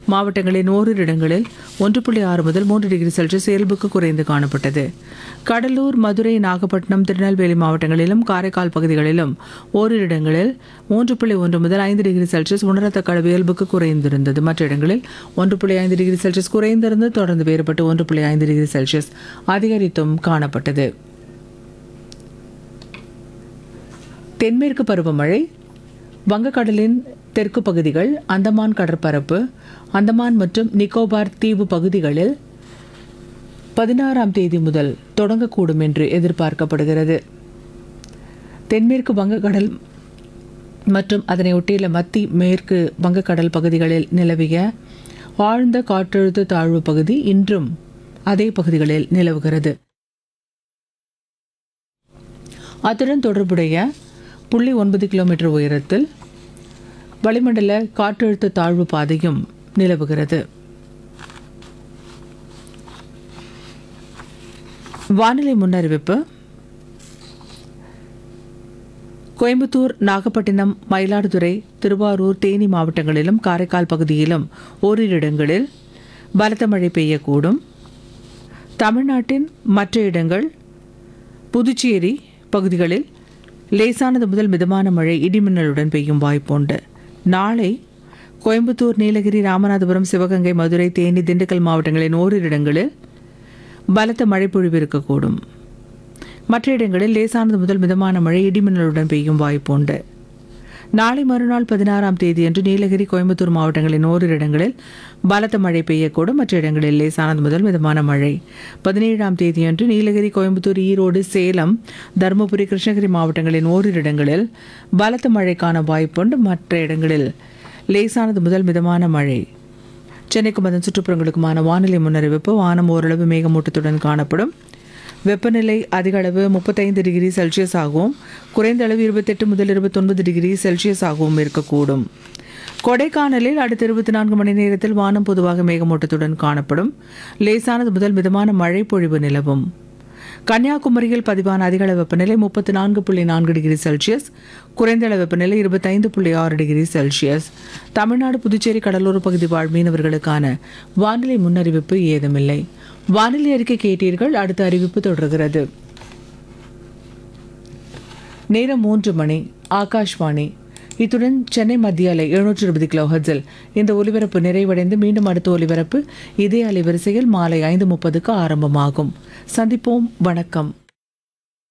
மாவட்டங்களின் ஓரிரு இடங்களில் ஒன்று புள்ளி ஆறு முதல் மூன்று டிகிரி செல்சியஸ் இயல்புக்கு குறைந்து காணப்பட்டது கடலூர் மதுரை நாகப்பட்டினம் திருநெல்வேலி மாவட்டங்களிலும் காரைக்கால் பகுதிகளிலும் ஓரிரு இடங்களில் மூன்று புள்ளி ஒன்று முதல் ஐந்து டிகிரி செல்சியஸ் உணரத்தக்க அளவு இயல்புக்கு குறைந்திருந்தது மற்ற இடங்களில் ஒன்று புள்ளி ஐந்து டிகிரி செல்சியஸ் குறைந்திருந்து தொடர்ந்து வேறுபட்டு ஒன்று புள்ளி ஐந்து டிகிரி செல்சியஸ் அதிகரித்தும் காணப்பட்டது தென்மேற்கு பருவமழை வங்கக்கடலின் தெற்கு பகுதிகள் அந்தமான் கடற்பரப்பு அந்தமான் மற்றும் நிக்கோபார் தீவு பகுதிகளில் பதினாறாம் தேதி முதல் தொடங்கக்கூடும் என்று எதிர்பார்க்கப்படுகிறது தென்மேற்கு வங்கக்கடல் மற்றும் அதனை ஒட்டியுள்ள மத்தி மேற்கு வங்கக்கடல் பகுதிகளில் நிலவிய ஆழ்ந்த காற்றழுத்த தாழ்வு பகுதி இன்றும் அதே பகுதிகளில் நிலவுகிறது அத்துடன் தொடர்புடைய புள்ளி ஒன்பது கிலோமீட்டர் உயரத்தில் வளிமண்டல காற்றழுத்த தாழ்வு பாதையும் நிலவுகிறது வானிலை முன்னறிவிப்பு கோயம்புத்தூர் நாகப்பட்டினம் மயிலாடுதுறை திருவாரூர் தேனி மாவட்டங்களிலும் காரைக்கால் பகுதியிலும் ஓரிரு இடங்களில் பலத்த மழை பெய்யக்கூடும் தமிழ்நாட்டின் மற்ற இடங்கள் புதுச்சேரி பகுதிகளில் லேசானது முதல் மிதமான மழை இடிமின்னலுடன் பெய்யும் வாய்ப்புண்டு நாளை கோயம்புத்தூர் நீலகிரி ராமநாதபுரம் சிவகங்கை மதுரை தேனி திண்டுக்கல் மாவட்டங்களின் ஓரிரு இடங்களில் பலத்த மழை பொழிவு இருக்கக்கூடும் மற்ற இடங்களில் லேசானது முதல் மிதமான மழை இடிமின்னலுடன் பெய்யும் வாய்ப்புண்டு நாளை மறுநாள் பதினாறாம் தேதியன்று நீலகிரி கோயம்புத்தூர் மாவட்டங்களின் ஓரிரு இடங்களில் பலத்த மழை பெய்யக்கூடும் மற்ற இடங்களில் லேசானது முதல் மிதமான மழை பதினேழாம் தேதியன்று நீலகிரி கோயம்புத்தூர் ஈரோடு சேலம் தருமபுரி கிருஷ்ணகிரி மாவட்டங்களின் ஓரிரு இடங்களில் பலத்த மழைக்கான வாய்ப்புண்டு மற்ற இடங்களில் லேசானது முதல் மிதமான மழை சென்னைக்கும் அதன் சுற்றுப்புறங்களுக்குமான வானிலை முன்னறிவிப்பு வானம் ஓரளவு மேகமூட்டத்துடன் காணப்படும் வெப்பநிலை அதிக அளவு முப்பத்தைந்து டிகிரி செல்சியஸ் ஆகவும் குறைந்த அளவு இருபத்தெட்டு முதல் இருபத்தொன்பது டிகிரி செல்சியஸ் ஆகவும் இருக்கக்கூடும் கொடைக்கானலில் அடுத்த இருபத்தி நான்கு மணி நேரத்தில் வானம் பொதுவாக மேகமூட்டத்துடன் காணப்படும் லேசானது முதல் மிதமான மழை பொழிவு நிலவும் கன்னியாகுமரியில் பதிவான அதிக அளவு வெப்பநிலை முப்பத்தி நான்கு புள்ளி நான்கு டிகிரி செல்சியஸ் குறைந்த அளவு வெப்பநிலை இருபத்தைந்து புள்ளி ஆறு டிகிரி செல்சியஸ் தமிழ்நாடு புதுச்சேரி கடலோர பகுதி வாழ் மீனவர்களுக்கான வானிலை முன்னறிவிப்பு ஏதுமில்லை வானிலை அறிக்கை கேட்டீர்கள் அடுத்த அறிவிப்பு தொடர்கிறது நேரம் மூன்று மணி ஆகாஷ்வாணி இத்துடன் சென்னை மத்திய அலை எழுநூற்றி இருபது கிலோ ஹர்ட்ஸில் இந்த ஒலிபரப்பு நிறைவடைந்து மீண்டும் அடுத்த ஒலிபரப்பு இதே அலைவரிசையில் மாலை ஐந்து முப்பதுக்கு ஆரம்பமாகும் சந்திப்போம் வணக்கம்